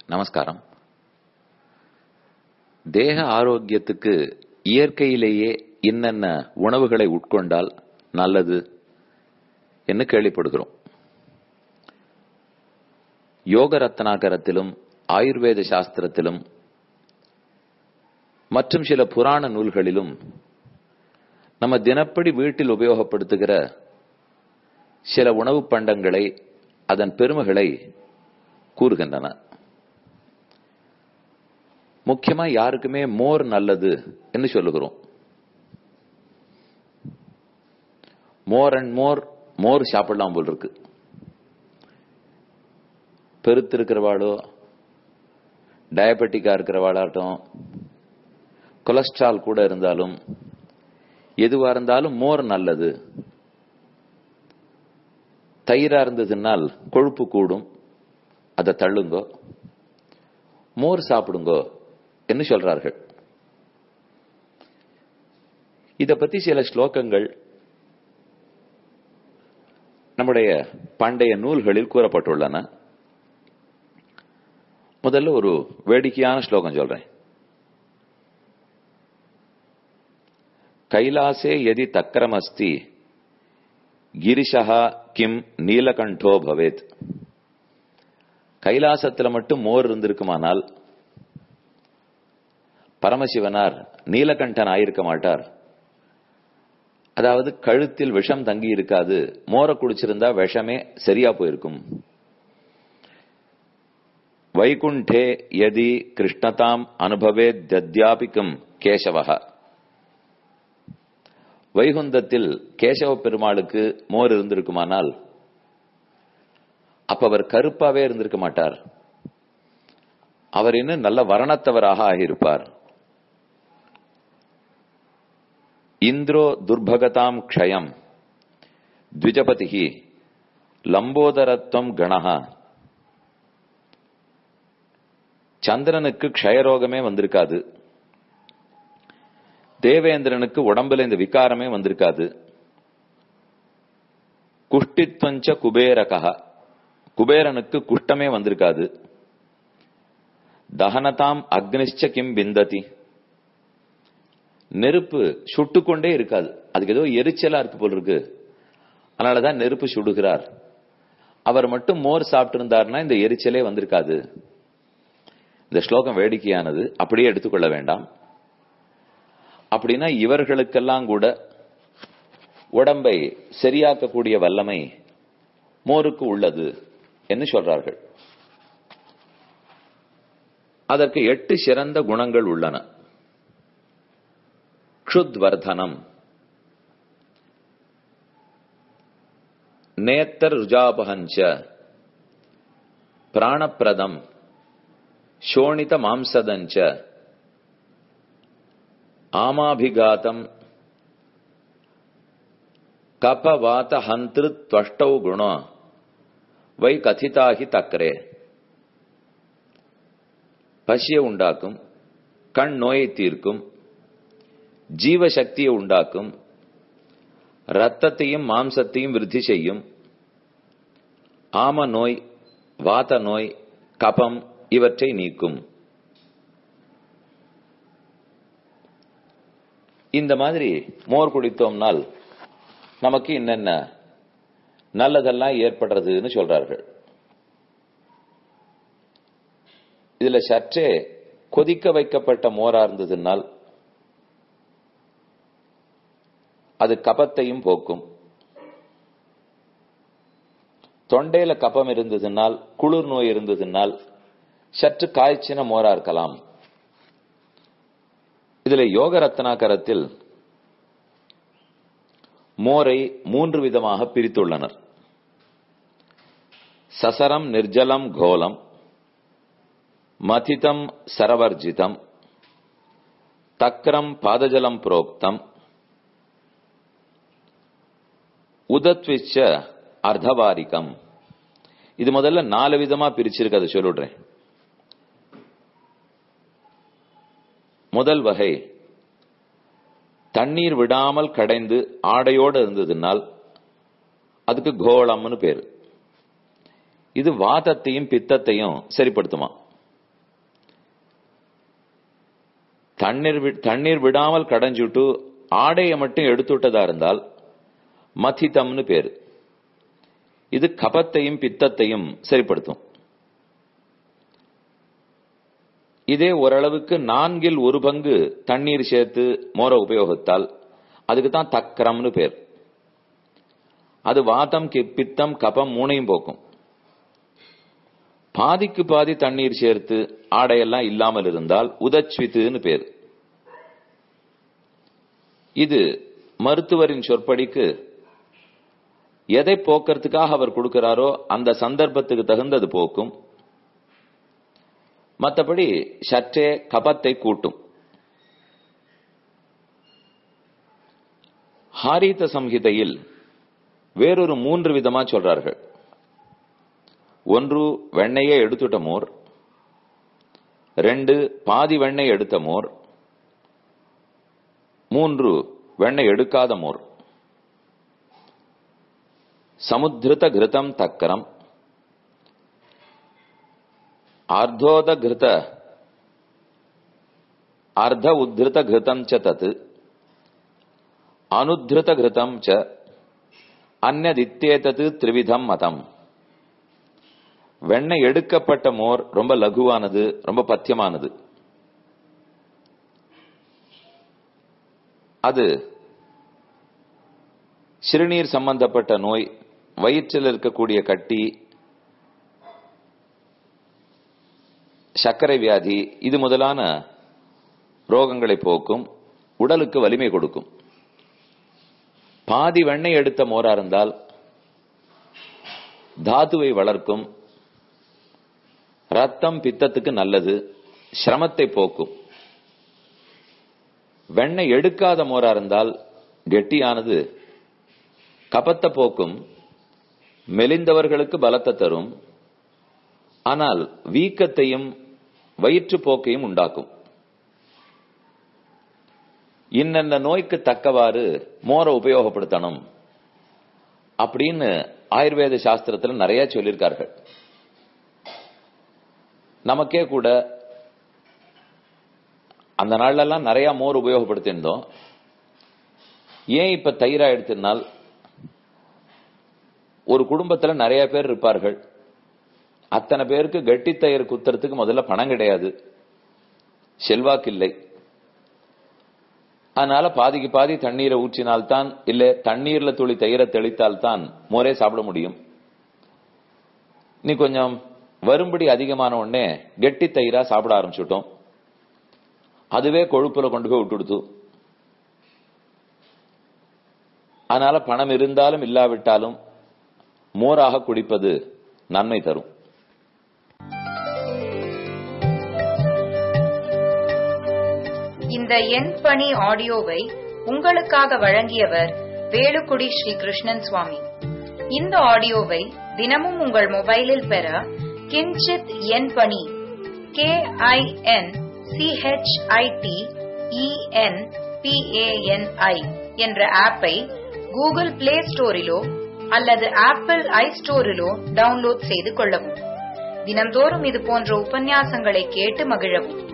நமஸ்காரம் தேக ஆரோக்கியத்துக்கு இயற்கையிலேயே என்னென்ன உணவுகளை உட்கொண்டால் நல்லது என்று கேள்விப்படுகிறோம் யோக ரத்னாகரத்திலும் ஆயுர்வேத சாஸ்திரத்திலும் மற்றும் சில புராண நூல்களிலும் நம்ம தினப்படி வீட்டில் உபயோகப்படுத்துகிற சில உணவு பண்டங்களை அதன் பெருமைகளை கூறுகின்றன முக்கியமா யாருக்குமே மோர் நல்லது என்று சொல்லுகிறோம் மோர் அண்ட் மோர் மோர் சாப்பிடலாம் போல் இருக்கு பெருத்து இருக்கிறவாளோ டயபெட்டிக்கா இருக்கிறவாளாட்டும் கொலஸ்ட்ரால் கூட இருந்தாலும் எதுவா இருந்தாலும் மோர் நல்லது தயிரா இருந்ததுனால் கொழுப்பு கூடும் அதை தள்ளுங்கோ மோர் சாப்பிடுங்கோ என்று சொல்றார்கள் இத பத்தி சில ஸ்லோகங்கள் நம்முடைய பண்டைய நூல்களில் கூறப்பட்டுள்ளன முதல்ல ஒரு வேடிக்கையான ஸ்லோகம் சொல்றேன் கைலாசே எதி தக்கரமஸ்தி கிரிஷா கிம் நீலகண்டோ பவேத் கைலாசத்துல மட்டும் மோர் இருந்திருக்குமானால் பரமசிவனார் நீலகண்டன் ஆயிருக்க மாட்டார் அதாவது கழுத்தில் விஷம் தங்கி இருக்காது மோர குடிச்சிருந்தா விஷமே சரியா போயிருக்கும் வைகுண்டே யதி கிருஷ்ணதாம் அனுபவே தத்யாபிக்கும் கேசவகா வைகுந்தத்தில் கேசவ பெருமாளுக்கு மோர் இருந்திருக்குமானால் அப்ப அவர் கருப்பாவே இருந்திருக்க மாட்டார் அவர் இன்னும் நல்ல வரணத்தவராக ஆகியிருப்பார் இந்திரோ துர்பகதாம் க்ஷயம் த்விஜபதி லம்போதரத்துவம் கணஹா சந்திரனுக்கு க்ஷயரோகமே வந்திருக்காது தேவேந்திரனுக்கு உடம்புல இந்த விகாரமே வந்திருக்காது குஷ்டித்வஞ்ச குபேரகா குபேரனுக்கு குஷ்டமே வந்திருக்காது தகனதாம் அக்னிஷ்ட கிம் பிந்ததி நெருப்பு சுட்டுக்கொண்டே இருக்காது அதுக்கு ஏதோ எரிச்சலா இருக்கு போல் இருக்கு அதனாலதான் நெருப்பு சுடுகிறார் அவர் மட்டும் மோர் சாப்பிட்டு இருந்தார்னா இந்த எரிச்சலே வந்திருக்காது இந்த ஸ்லோகம் வேடிக்கையானது அப்படியே எடுத்துக்கொள்ள வேண்டாம் அப்படின்னா இவர்களுக்கெல்லாம் கூட உடம்பை சரியாக்கக்கூடிய வல்லமை மோருக்கு உள்ளது என்று சொல்றார்கள் அதற்கு எட்டு சிறந்த குணங்கள் உள்ளன க்ஷுத்வர்தனம் நேத்தர் ருஜாபகஞ்ச பிராணப்பிரதம் சோணித மாம்சதஞ்ச ஆமாபிகாத்தம் கபவாத ஹந்திரு துவஷ்டௌ குணோ வை கதிதாகி தக்கரே பசியை உண்டாக்கும் கண் நோயை தீர்க்கும் ஜீவசக்தியை உண்டாக்கும் ரத்தத்தையும் மாம்சத்தையும் விருத்தி செய்யும் ஆம நோய் வாத நோய் கபம் இவற்றை நீக்கும் இந்த மாதிரி மோர் குடித்தோம்னால் நமக்கு என்னென்ன நல்லதெல்லாம் ஏற்படுறதுன்னு சொல்றார்கள் இதுல சற்றே கொதிக்க வைக்கப்பட்ட மோரா இருந்ததுனால் அது கபத்தையும் போக்கும் தொண்டையில கபம் இருந்ததுனால் குளிர் நோய் இருந்ததுனால் சற்று காய்ச்சின மோரா இருக்கலாம் இதுல யோக ரத்னாகரத்தில் மோரை மூன்று விதமாக பிரித்துள்ளனர் சசரம் நிர்ஜலம் கோலம் மதிதம் சரவர்ஜிதம் தக்ரம் பாதஜலம் புரோக்தம் உதத்விச்ச அர்த்தவாரிகம் இது முதல்ல நாலு விதமா பிரிச்சிருக்கு அதை சொல்லிடுறேன் முதல் வகை தண்ணீர் விடாமல் கடைந்து ஆடையோடு இருந்ததுனால் அதுக்கு கோலம்னு பேரு இது வாதத்தையும் பித்தத்தையும் சரிப்படுத்துமா தண்ணீர் வி- தண்ணீர் விடாமல் கடைஞ்சுட்டு ஆடையை மட்டும் எடுத்துட்டதா இருந்தால் மதிதம்னு பேரு இது கபத்தையும் பித்தத்தையும் சரிப்படுத்தும் இதே ஓரளவுக்கு நான்கில் ஒரு பங்கு தண்ணீர் சேர்த்து மோர உபயோகித்தால் அதுக்கு தான் தக்கரம்னு பேர் அது வாதம் கி- பித்தம் கபம் மூணையும் போக்கும் பாதிக்கு பாதி தண்ணீர் சேர்த்து ஆடையெல்லாம் இல்லாமல் இருந்தால் உதச்வித்துன்னு பேர் இது மருத்துவரின் சொற்படிக்கு எதை போக்குறதுக்காக அவர் கொடுக்கிறாரோ அந்த சந்தர்ப்பத்துக்கு தகுந்தது போக்கும் மற்றபடி சற்றே கபத்தை கூட்டும் ஹாரீத சம்ஹிதையில் வேறொரு மூன்று விதமா சொல்றார்கள் ஒன்று வெண்ணெயை எடுத்துட்ட மோர் ரெண்டு பாதி வெண்ணெய் எடுத்த மோர் மூன்று வெண்ணெய் எடுக்காத மோர் சமுத்திருத கிருதம் தக்கரம் அர்த்தோத கிருத அர்த்த உத்ருத கிருதம் ச தத் அனுத்ருத கிருதம் ச அந்நதித்தேதது திரிவிதம் மதம் வெண்ணெய் எடுக்கப்பட்ட மோர் ரொம்ப லகுவானது ரொம்ப பத்தியமானது அது சிறுநீர் சம்பந்தப்பட்ட நோய் வயிற்றில் இருக்கக்கூடிய கட்டி சர்க்கரை வியாதி இது முதலான ரோகங்களை போக்கும் உடலுக்கு வலிமை கொடுக்கும் பாதி வெண்ணெய் எடுத்த மோரா இருந்தால் தாதுவை வளர்க்கும் ரத்தம் பித்தத்துக்கு நல்லது சிரமத்தை போக்கும் வெண்ணெய் எடுக்காத மோரா இருந்தால் கெட்டியானது கபத்தை போக்கும் மெலிந்தவர்களுக்கு பலத்தை தரும் ஆனால் வீக்கத்தையும் வயிற்றுப்போக்கையும் உண்டாக்கும் இன்னென்ன நோய்க்கு தக்கவாறு மோரை உபயோகப்படுத்தணும் அப்படின்னு ஆயுர்வேத சாஸ்திரத்துல நிறைய சொல்லியிருக்கார்கள் நமக்கே கூட அந்த நாள்ல எல்லாம் நிறைய மோர் உபயோகப்படுத்தியிருந்தோம் ஏன் இப்ப தயிரா எடுத்திருந்தால் ஒரு குடும்பத்துல நிறைய பேர் இருப்பார்கள் அத்தனை பேருக்கு கெட்டி தயிர் குத்துறதுக்கு முதல்ல பணம் கிடையாது செல்வாக்கு இல்லை அதனால பாதிக்கு பாதி தண்ணீரை ஊற்றினால்தான் இல்ல தண்ணீர்ல துளி தயிரை தெளித்தால்தான் மோரே சாப்பிட முடியும் நீ கொஞ்சம் வரும்படி அதிகமான உடனே கெட்டி தயிரா சாப்பிட ஆரம்பிச்சுட்டோம் அதுவே கொழுப்புல கொண்டு போய் விட்டுடுத்து அதனால பணம் இருந்தாலும் இல்லாவிட்டாலும் மோராக குடிப்பது நன்மை தரும் இந்த எண் பணி ஆடியோவை உங்களுக்காக வழங்கியவர் வேலுக்குடி ஸ்ரீ கிருஷ்ணன் சுவாமி இந்த ஆடியோவை தினமும் உங்கள் மொபைலில் பெற கிஞ்சித் எண் பணி கே ஐ என் சிஹெச்ஐடி இஎன் பிஏஎன்ஐ என்ற ஆப்பை கூகுள் பிளே ஸ்டோரிலோ அல்லது ஆப்பிள் ஐ ஸ்டோரிலோ டவுன்லோட் செய்து கொள்ளவும் தினந்தோறும் இது போன்ற உபன்யாசங்களை கேட்டு மகிழவும்